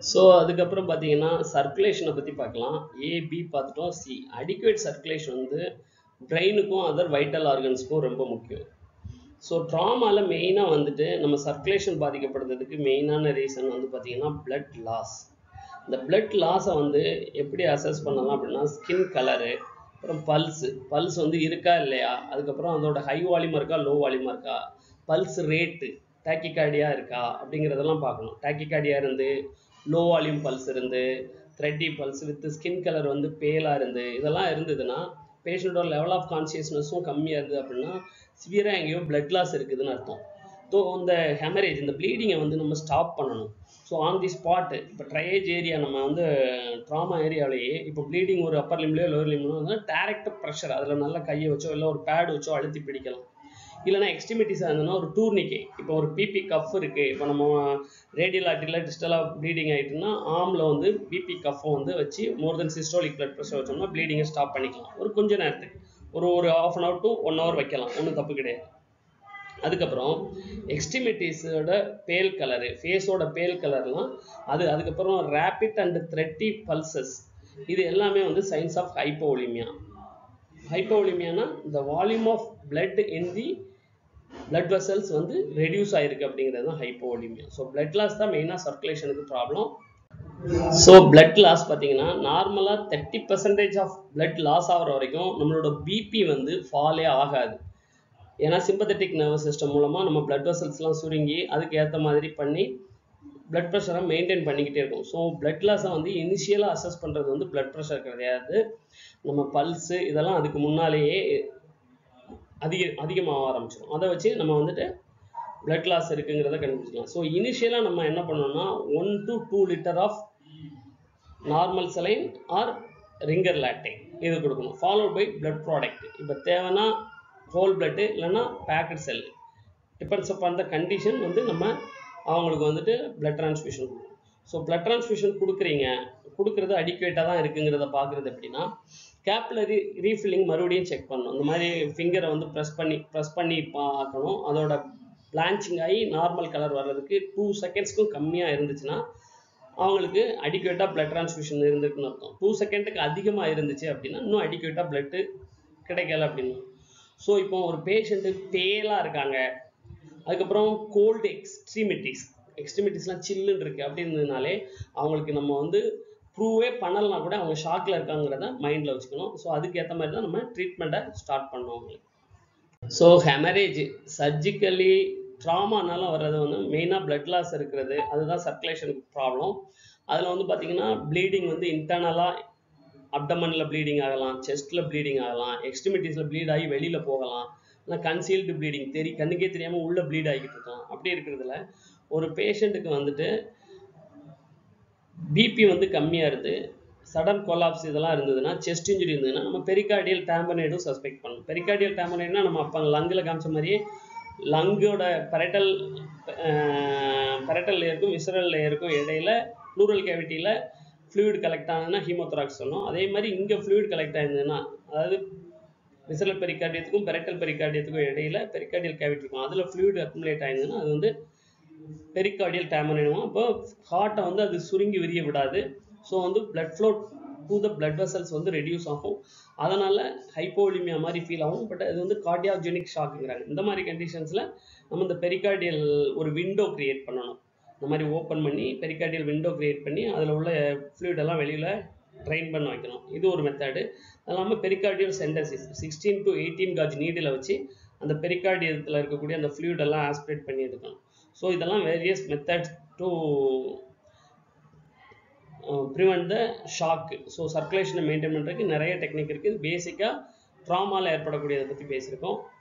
so அதுக்கப்புறம் பார்த்தீங்கன்னா சர்க்குலேஷனை பற்றி பார்க்கலாம் ஏ பி பார்த்துட்டோம் சி அடிக்குவேட் சர்க்குலேஷன் வந்து பிரெயினுக்கும் அதர் வைட்டல் ஆர்கன்ஸ்க்கும் ரொம்ப முக்கியம் ஸோ ட்ராமாவில் மெயினாக வந்துட்டு நம்ம சர்க்குலேஷன் பாதிக்கப்படுறதுக்கு மெயினான ரீசன் வந்து பார்த்தீங்கன்னா பிளட் லாஸ் இந்த பிளட் லாஸை வந்து எப்படி அசஸ் பண்ணலாம் அப்படின்னா ஸ்கின் கலரு அப்புறம் பல்ஸு பல்ஸ் வந்து இருக்கா இல்லையா அதுக்கப்புறம் அதோட ஹை வால்யூமாக இருக்கா லோ வால்யூமாக இருக்கா பல்ஸ் ரேட்டு டாக்கிகார்டியா இருக்கா அப்படிங்கிறதெல்லாம் பார்க்கணும் டாக்கிகார்டியா இருந்து லோ வால்யூம் பல்ஸ் இருந்து thready pulse with skin colour வந்து பேலாக இருந்து இதெல்லாம் இருந்ததுன்னா பேஷண்ட்டோட லெவல் ஆஃப் கான்சியஸ்னஸும் கம்மியாக இருக்குது அப்படின்னா சிவியராக எங்கேயோ பிளட் லாஸ் இருக்குதுன்னு அர்த்தம் ஸோ இந்த ஹெமரேஜ் இந்த ப்ளீடிங்கை வந்து நம்ம ஸ்டாப் பண்ணணும் ஸோ ஆன் தி ஸ்பாட்டு இப்போ ட்ரையேஜ் ஏரியா நம்ம வந்து ட்ராமா ஏரியாவிலேயே இப்போ ப்ளீடிங் ஒரு அப்பர் லிம்லையோ லோவர் லிம்லையோ வந்து டேரக்ட் ப்ரெஷர் அதில் நல்லா கையை வச்சோ இல்லை ஒரு பேட் வச்சோ அழுத்தி பிடிக்கலாம் இல்லைனா எக்ஸ்ட்ரிமிட்டிஸாக இருந்ததுன்னா ஒரு டூர்னிக்கே இப்போ ஒரு பிபி கஃப் இருக்குது இப்போ நம்ம ரேடியல் ஆர்டியில் டிஸ்டலாக ப்ளீடிங் ஆகிட்டுன்னா ஆமில் வந்து பிபி கஃப்பை வந்து வச்சு மோர் தென் சிஸ்டோலிக் பிளட் ப்ரெஷர் வச்சோம்னா ப்ளீடிங்கை ஸ்டாப் பண்ணிக்கலாம் ஒரு கொஞ்ச நேரத்துக்கு ஒரு ஒரு half an hour to one hour வைக்கலாம் ஒன்றும் தப்பு கிடையாது அதுக்கப்புறம் எக்ஸ்ட்ரிமிட்டிஸோட பேல் கலரு ஃபேஸோட பேல் கலர்லாம் அது அதுக்கப்புறம் ரேபிட் அண்ட் த்ரெட்டி பல்சஸ் இது எல்லாமே வந்து சைன்ஸ் ஆஃப் ஹைப்போலிமியா ஹைப்போலிமியானா இந்த volume of blood in the blood vessels வந்து ரெடியூஸ் ஆயிருக்கு அப்படிங்கிறது தான் ஹைப்போலிமியா ஸோ பிளட் லாஸ் தான் மெயினாக சர்க்குலேஷனுக்கு ப்ராப்ளம் ஸோ பிளட் லாஸ் பார்த்தீங்கன்னா நார்மலாக thirty percentage of blood loss ஆகிற வரைக்கும் நம்மளோட பிபி வந்து ஃபாலே ஆகாது ஏன்னா சிம்பத்தட்டிக் நர்வஸ் சிஸ்டம் மூலமாக நம்ம பிளட் வெசல்ஸ்லாம் சுருங்கி அதுக்கு ஏற்ற மாதிரி பண்ணி பிளட் ப்ரெஷரை மெயின்டைன் பண்ணிக்கிட்டே இருக்கும் ஸோ பிளட் லாஸை வந்து இனிஷியலாக அசஸ் பண்ணுறது வந்து பிளட் ப்ரெஷர் கிடையாது நம்ம பல்ஸு இதெல்லாம் அதுக்கு முன்னாலேயே அதிக அதிகமாக ஆரம்பிச்சிடும் அதை வச்சு நம்ம வந்துட்டு பிளட் லாஸ் இருக்குங்கிறத கண்டுபிடிச்சிக்கலாம் ஸோ இனிஷியலாக நம்ம என்ன பண்ணோம்னா one to two litre of normal saline or ringer lactate இது கொடுக்கணும் ஃபாலோட் பை பிளட் ப்ராடக்ட் இப்போ தேவைன்னா ஹோல் பிளட்டு இல்லைன்னா packed cell depends upon the condition வந்து நம்ம அவங்களுக்கு வந்துட்டு பிளட் ட்ரான்ஸ்ஃபியூஷன் கொடுக்கணும் ஸோ பிளட் ட்ரான்ஸ்ஃபியூஷன் கொடுக்குறீங்க கொடுக்குறது அடிக்குவேட்டாக தான் இருக்குங்கிறத பார்க்குறது எப்படின்னா கேப்லரி ரீஃபில்லிங் மறுபடியும் செக் பண்ணணும் இந்த மாதிரி ஃபிங்கரை வந்து ப்ரெஸ் பண்ணி ப்ரெஸ் பண்ணி பார்க்கணும் அதோட பிளான்ச்சிங் ஆகி நார்மல் கலர் வர்றதுக்கு டூ செகண்ட்ஸ்க்கும் கம்மியாக இருந்துச்சுன்னா அவங்களுக்கு அடிக்குவேட்டாக பிளட் ட்ரான்ஸ்ஃபியூஷன் இருந்துக்குன்னு அர்த்தம் டூ செகண்டுக்கு அதிகமாக இருந்துச்சு அப்படின்னா இன்னும் அடிக்குவேட்டாக பிளட்டு கிடைக்கல அப்படின்னு ஸோ இப்போ ஒரு பேஷண்ட்டு பேலாக இருக்காங்க அதுக்கப்புறம் கோல்டு எக்ஸ்ட்ரீமிட்டிஸ் எக்ஸ்ட்ரீமிட்டிஸ்லாம் சில்லுன்னு இருக்குது அப்படின்றதுனாலே அவங்களுக்கு நம்ம வந்து ப்ரூவே பண்ணலைனா கூட அவங்க ஷாக்கில் இருக்காங்கிறத மைண்டில் வச்சுக்கணும் ஸோ அதுக்கு ஏற்ற மாதிரி தான் நம்ம ட்ரீட்மெண்ட்டை ஸ்டார்ட் பண்ணோம் அவங்களுக்கு ஸோ ஹெமரேஜ் சர்ஜிக்கலி ட்ராமானால வர்றது வந்து மெயினாக பிளட் லாஸ் இருக்கிறது அதுதான் சர்க்குலேஷனுக்கு ப்ராப்ளம் அதில் வந்து பார்த்திங்கன்னா ப்ளீடிங் வந்து இன்டர்னலாக அப்டமனில் ப்ளீடிங் ஆகலாம் செஸ்ட்டில் ப்ளீடிங் ஆகலாம் எக்ஸ்ட்ரிமிட்டிஸில் ப்ளீட் ஆகி வெளியில் போகலாம் இல்லை கன்சீல்டு ப்ளீடிங் தெரி கண்ணுக்கே தெரியாமல் உள்ளே ப்ளீட் ஆகிட்டு இருக்கலாம் அப்படி இருக்கிறதுல ஒரு பேஷண்ட்டுக்கு வந்துட்டு பிபி வந்து கம்மியாக இருக்குது சடன் கொலாப்ஸ் இதெல்லாம் இருந்ததுன்னா செஸ்ட் இன்ஜுரி இருந்ததுன்னா நம்ம பெரிகார்டியல் டேம்பனேடும் சஸ்பெக்ட் பண்ணணும் பெரிகார்டியல் டேம்பனேட்னா நம்ம அப்போ லங்கில் காமிச்ச மாதிரியே லங்கோட பெரட்டல் பெரட்டல் லேயருக்கும் விசரல் லேயருக்கும் இடையில ப்ளூரல் கேவிட்டியில் ஃப்ளூயிட் கலெக்ட் ஆனதுன்னா ஹீமோத்ராக்ஸ் சொன்னோம் அதே மாதிரி இங்கே ஃப்ளூயிட் கலெக்ட் ஆயிருந்ததுன்னா அதாவது விசரல் பெரிகார்டியத்துக்கும் பெரட்டல் பெரிகார்டியத்துக்கும் இடையில பெரிகார்டியல் கேவிட்டி இருக்கும் அதில் ஃப்ளூயிட் அக்குமுலேட் ஆயிருந்ததுன்னா அது வந்து பெரிகார்டியல் டேமனிடுவோம் அப்போ ஹார்ட்டை வந்து அது சுருங்கி விரிய விடாது ஸோ வந்து blood flow to the blood vessels வந்து ரெடியூஸ் ஆகும் அதனால் ஹைப்போலிமியா மாதிரி ஃபீல் ஆகும் பட் அது வந்து கார்டியாஜெனிக் ஷாக்குங்கிறாங்க இந்த மாதிரி கண்டிஷன்ஸில் நம்ம இந்த பெரிகார்டியல் ஒரு விண்டோ க்ரியேட் பண்ணணும் இந்த மாதிரி ஓப்பன் பண்ணி பெரிகார்டியல் விண்டோ க்ரியேட் பண்ணி அதில் உள்ள ஃப்ளூயிட் எல்லாம் வெளியில் ட்ரைன் பண்ண வைக்கணும் இது ஒரு மெத்தடு அது இல்லாமல் pericardial centesis sixteen to eighteen gauge needle வச்சு அந்த பெரிகார்டியத்தில் இருக்கக்கூடிய அந்த ஃப்ளூயிட் எல்லாம் ஆஸ்பிரேட் பண்ணி எடுக்கணும் ஸோ இதெல்லாம் various methods to prevent the shock so சர்க்குலேஷனை மெயின்டைன் பண்ணுறதுக்கு நிறைய டெக்னிக் இருக்குது பேசிக்காக ட்ராமாவில் ஏற்படக்கூடியதை பற்றி பேசியிருக்கோம்